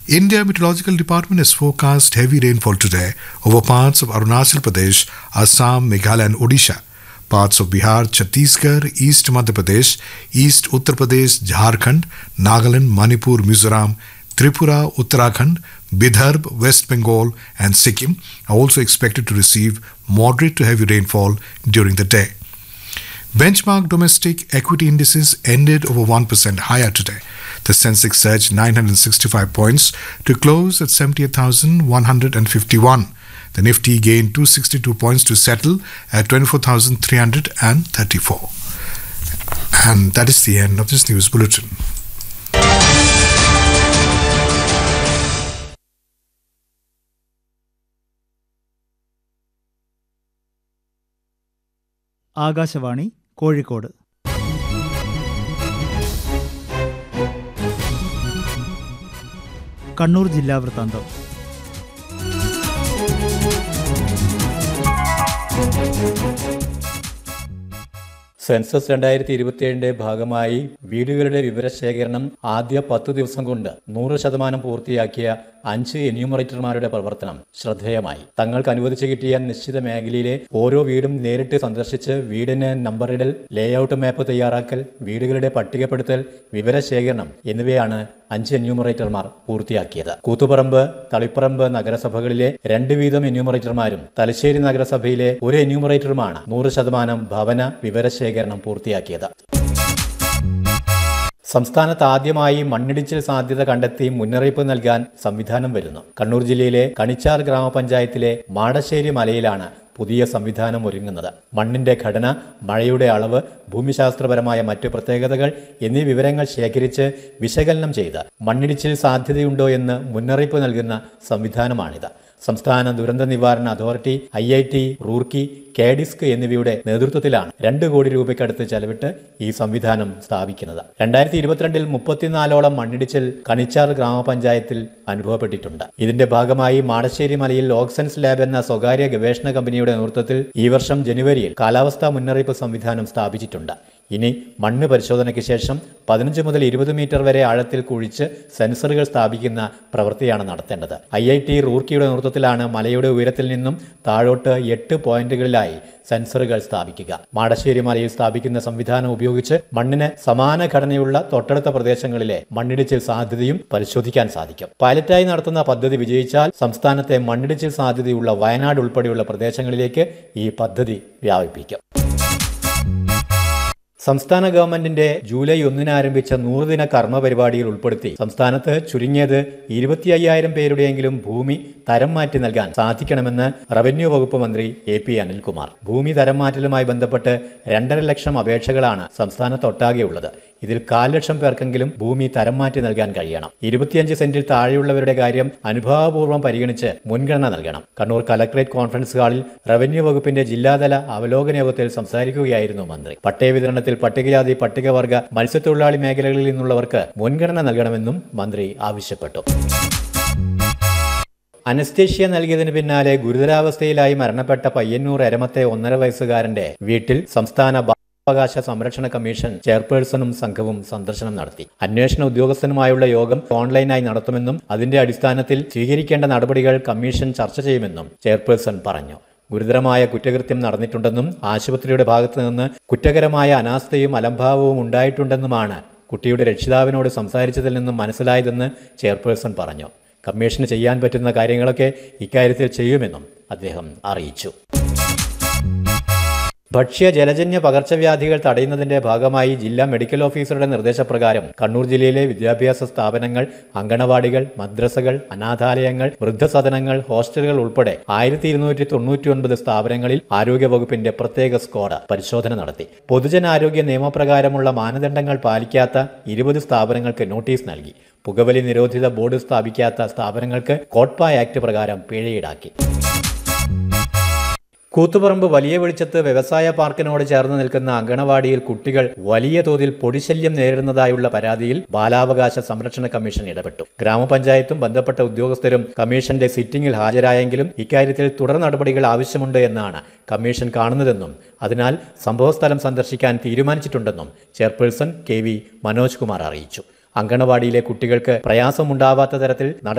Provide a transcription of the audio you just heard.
India Meteorological Department has forecast heavy rainfall today over parts of Arunachal Pradesh, Assam, Meghalaya and Odisha. Parts of Bihar, Chhattisgarh, East Madhya Pradesh, East Uttar Pradesh, Jharkhand, Nagaland, Manipur, Mizoram, Tripura, Uttarakhand, Bidharb, West Bengal, and Sikkim are also expected to receive moderate to heavy rainfall during the day. Benchmark domestic equity indices ended over 1% higher today. The Sensex surged 965 points to close at 78,151. The Nifty gained 262 points to settle at 24,334. And that is the end of this news bulletin. Akashvani Kozhikode Kannur ജില്ലാ വൃത്താന്തം census രണ്ടായിരത്തി ഇരുപത്തിയേഴിന്റെ ഭാഗമായി വീടുകളുടെ വിവരശേഖരണം ആദ്യ പത്ത് ദിവസം കൊണ്ട് നൂറ് ശതമാനം പൂർത്തിയാക്കിയ അഞ്ച് എന്യൂമറേറ്റർമാരുടെ പ്രവർത്തനം ശ്രദ്ധേയമായി തങ്ങൾക്ക് അനുവദിച്ചു കിട്ടിയ നിശ്ചിത മേഖലയിലെ ഓരോ വീടും നേരിട്ട് സന്ദർശിച്ച് വീടിന് നമ്പറിടൽ ലേഔട്ട് മാപ്പ് തയ്യാറാക്കൽ വീടുകളുടെ പട്ടികപ്പെടുത്തൽ വിവരശേഖരണം എന്നിവയാണ് അഞ്ച് എന്യൂമറേറ്റർമാർ പൂർത്തിയാക്കിയത് കൂത്തുപറമ്പ് തളിപ്പറമ്പ് നഗരസഭകളിലെ രണ്ട് വീതം എന്യൂമറേറ്റർമാരും തലശ്ശേരി നഗരസഭയിലെ ഒരു എന്യൂമറേറ്ററുമാണ് നൂറ് ശതമാനം ഭവന വിവരശേഖരണം പൂർത്തിയാക്കിയത് സംസ്ഥാനത്ത് ആദ്യമായി മണ്ണിടിച്ചിൽ സാധ്യത കണ്ടെത്തി മുന്നറിയിപ്പ് നൽകാൻ സംവിധാനം വരുന്നു കണ്ണൂർ ജില്ലയിലെ കണിച്ചാർ ഗ്രാമപഞ്ചായത്തിലെ മാടശ്ശേരി മലയിലാണ് പുതിയ സംവിധാനം ഒരുങ്ങുന്നത് മണ്ണിന്റെ ഘടന മഴയുടെ അളവ് ഭൂമിശാസ്ത്രപരമായ മറ്റു പ്രത്യേകതകൾ എന്നീ വിവരങ്ങൾ ശേഖരിച്ച് വിശകലനം ചെയ്ത് മണ്ണിടിച്ചിൽ സാധ്യതയുണ്ടോ എന്ന് മുന്നറിയിപ്പ് നൽകുന്ന സംവിധാനമാണിത് സംസ്ഥാന ദുരന്ത നിവാരണ authority I I T Roorkee കാഡിസ്ക് എന്നിവയുടെ നേതൃത്വത്തിലാണ് രണ്ട് കോടി രൂപയ്ക്കടുത്ത് ചെലവിട്ട് ഈ സംവിധാനം സ്ഥാപിക്കുന്നത് രണ്ടായിരത്തി ഇരുപത്തിരണ്ടിൽ മുപ്പത്തിനാലോളം മണ്ണിടിച്ചിൽ കണിച്ചാർ ഗ്രാമപഞ്ചായത്തിൽ അനുഭവപ്പെട്ടിട്ടുണ്ട് ഇതിന്റെ ഭാഗമായി മാടശ്ശേരി മലയിൽ ഓക്സൻസ് ലാബ് എന്ന സ്വകാര്യ ഗവേഷണ കമ്പനിയുടെ നേതൃത്വത്തിൽ ഈ വർഷം ജനുവരിയിൽ കാലാവസ്ഥാ മുന്നറിയിപ്പ് സംവിധാനം സ്ഥാപിച്ചിട്ടുണ്ട് ഇനി മണ്ണ് പരിശോധനയ്ക്ക് ശേഷം പതിനഞ്ച് മുതൽ ഇരുപത് മീറ്റർ വരെ ആഴത്തിൽ കുഴിച്ച് സെൻസറുകൾ സ്ഥാപിക്കുന്ന പ്രവൃത്തിയാണ് നടത്തേണ്ടത് ഐ ഐ ടി റൂർക്കിയുടെ നേതൃത്വത്തിലാണ് മലയുടെ ഉയരത്തിൽ നിന്നും താഴോട്ട് എട്ട് പോയിന്റുകളിലായി സെൻസറുകൾ സ്ഥാപിക്കുക മാടശ്ശേരി മലയിൽ സ്ഥാപിക്കുന്ന സംവിധാനം ഉപയോഗിച്ച് മണ്ണിന് സമാന ഘടനയുള്ള തൊട്ടടുത്ത പ്രദേശങ്ങളിലെ മണ്ണിടിച്ചിൽ സാധ്യതയും പരിശോധിക്കാൻ സാധിക്കും പൈലറ്റായി നടത്തുന്ന പദ്ധതി വിജയിച്ചാൽ സംസ്ഥാനത്തെ മണ്ണിടിച്ചിൽ സാധ്യതയുള്ള വയനാട് ഉൾപ്പെടെയുള്ള പ്രദേശങ്ങളിലേക്ക് ഈ പദ്ധതി വ്യാപിപ്പിക്കും സംസ്ഥാന ഗവൺമെന്റിന്റെ ജൂലൈ ഒന്നിന് ആരംഭിച്ച നൂറുദിന കർമ്മ പരിപാടിയിൽ ഉൾപ്പെടുത്തി സംസ്ഥാനത്ത് ചുരുങ്ങിയത് ഇരുപത്തി അയ്യായിരം പേരുടെയെങ്കിലും ഭൂമി തരം മാറ്റി നൽകാൻ സാധിക്കണമെന്ന് റവന്യൂ വകുപ്പ് മന്ത്രി എ പി അനിൽകുമാർ ഭൂമി തരം മാറ്റലുമായി ബന്ധപ്പെട്ട് രണ്ടര ലക്ഷം അപേക്ഷകളാണ് സംസ്ഥാനത്തൊട്ടാകെയുള്ളത് ഇതിൽ കാൽ ലക്ഷം പേർക്കെങ്കിലും ഭൂമി തരം മാറ്റി നൽകാൻ കഴിയണം ഇരുപത്തിയഞ്ച് സെന്റിൽ താഴെയുള്ളവരുടെ കാര്യം അനുഭാവപൂർവ്വം പരിഗണിച്ച് മുൻഗണന നൽകണം കണ്ണൂർ കലക്ടറേറ്റ് കോൺഫറൻസ് ഹാളിൽ റവന്യൂ വകുപ്പിന്റെ ജില്ലാതല അവലോകന യോഗത്തിൽ സംസാരിക്കുകയായിരുന്നു മന്ത്രി പട്ടയ വിതരണത്തിൽ പട്ടികജാതി പട്ടികവർഗ മത്സ്യത്തൊഴിലാളി മേഖലകളിൽ നിന്നുള്ളവർക്ക് മുൻഗണന നൽകണമെന്നും മന്ത്രി ആവശ്യപ്പെട്ടു അനസ്തേഷ്യ നൽകിയതിന് പിന്നാലെ ഗുരുതരാവസ്ഥയിലായി മരണപ്പെട്ട പയ്യന്നൂർ എരമത്തെ ഒന്നര വയസ്സുകാരന്റെ വീട്ടിൽ സംസ്ഥാന അവകാശ സംരക്ഷണ കമ്മീഷൻ ചെയർപേഴ്സണും സംഘവും സന്ദർശനം നടത്തി അന്വേഷണ ഉദ്യോഗസ്ഥനുമായുള്ള യോഗം ഓൺലൈനായി നടത്തുമെന്നും അതിന്റെ അടിസ്ഥാനത്തിൽ സ്വീകരിക്കേണ്ട നടപടികൾ കമ്മീഷൻ ചർച്ച ചെയ്യുമെന്നും ചെയർപേഴ്സൺ പറഞ്ഞു ഗുരുതരമായ കുറ്റകൃത്യം നടന്നിട്ടുണ്ടെന്നും ആശുപത്രിയുടെ ഭാഗത്തു നിന്ന് കുറ്റകരമായ അനാസ്ഥയും അലംഭാവവും ഉണ്ടായിട്ടുണ്ടെന്നുമാണ് കുട്ടിയുടെ രക്ഷിതാവിനോട് സംസാരിച്ചതിൽ നിന്നും മനസ്സിലായതെന്ന് ചെയർപേഴ്സൺ പറഞ്ഞു കമ്മീഷന് ചെയ്യാൻ പറ്റുന്ന കാര്യങ്ങളൊക്കെ ഇക്കാര്യത്തിൽ ചെയ്യുമെന്നും അദ്ദേഹം അറിയിച്ചു ഭക്ഷ്യ ജലജന്യ പകർച്ചവ്യാധികൾ തടയുന്നതിന്റെ ഭാഗമായി ജില്ലാ മെഡിക്കൽ ഓഫീസറുടെ നിർദ്ദേശപ്രകാരം കണ്ണൂർ ജില്ലയിലെ വിദ്യാഭ്യാസ സ്ഥാപനങ്ങൾ അങ്കണവാടികൾ മദ്രസകൾ അനാഥാലയങ്ങൾ വൃദ്ധസദനങ്ങൾ ഹോസ്റ്റലുകൾ ഉൾപ്പെടെ ആയിരത്തി ഇരുന്നൂറ്റി തൊണ്ണൂറ്റി ഒൻപത് സ്ഥാപനങ്ങളിൽ ആരോഗ്യവകുപ്പിന്റെ പ്രത്യേക സ്ക്വാഡ് പരിശോധന നടത്തി പൊതുജനാരോഗ്യ നിയമപ്രകാരമുള്ള മാനദണ്ഡങ്ങൾ പാലിക്കാത്ത ഇരുപത് സ്ഥാപനങ്ങൾക്ക് നോട്ടീസ് നൽകി പുകവലി നിരോധിത ബോർഡ് സ്ഥാപിക്കാത്ത സ്ഥാപനങ്ങൾക്ക് കോട്ട്പ ആക്ട് പ്രകാരം പിഴ ഈടാക്കി കൂത്തുപറമ്പ് വലിയ വെളിച്ചത്ത് വ്യവസായ പാർക്കിനോട് ചേർന്ന് നിൽക്കുന്ന അങ്കണവാടിയിൽ കുട്ടികൾ വലിയ തോതിൽ പൊടിശല്യം നേരിടുന്നതായുള്ള പരാതിയിൽ ബാലാവകാശ സംരക്ഷണ കമ്മീഷൻ ഇടപെട്ടു ഗ്രാമപഞ്ചായത്തും ബന്ധപ്പെട്ട ഉദ്യോഗസ്ഥരും കമ്മീഷന്റെ സിറ്റിംഗിൽ ഹാജരായെങ്കിലും ഇക്കാര്യത്തിൽ തുടർ നടപടികൾ ആവശ്യമുണ്ട് എന്നാണ് കമ്മീഷൻ കാണുന്നതെന്നും അതിനാൽ സംഭവസ്ഥലം സന്ദർശിക്കാൻ തീരുമാനിച്ചിട്ടുണ്ടെന്നും chairperson K V Manoj Kumar അറിയിച്ചു അങ്കണവാടിയിലെ കുട്ടികൾക്ക് പ്രയാസമുണ്ടാവാത്ത തരത്തിൽ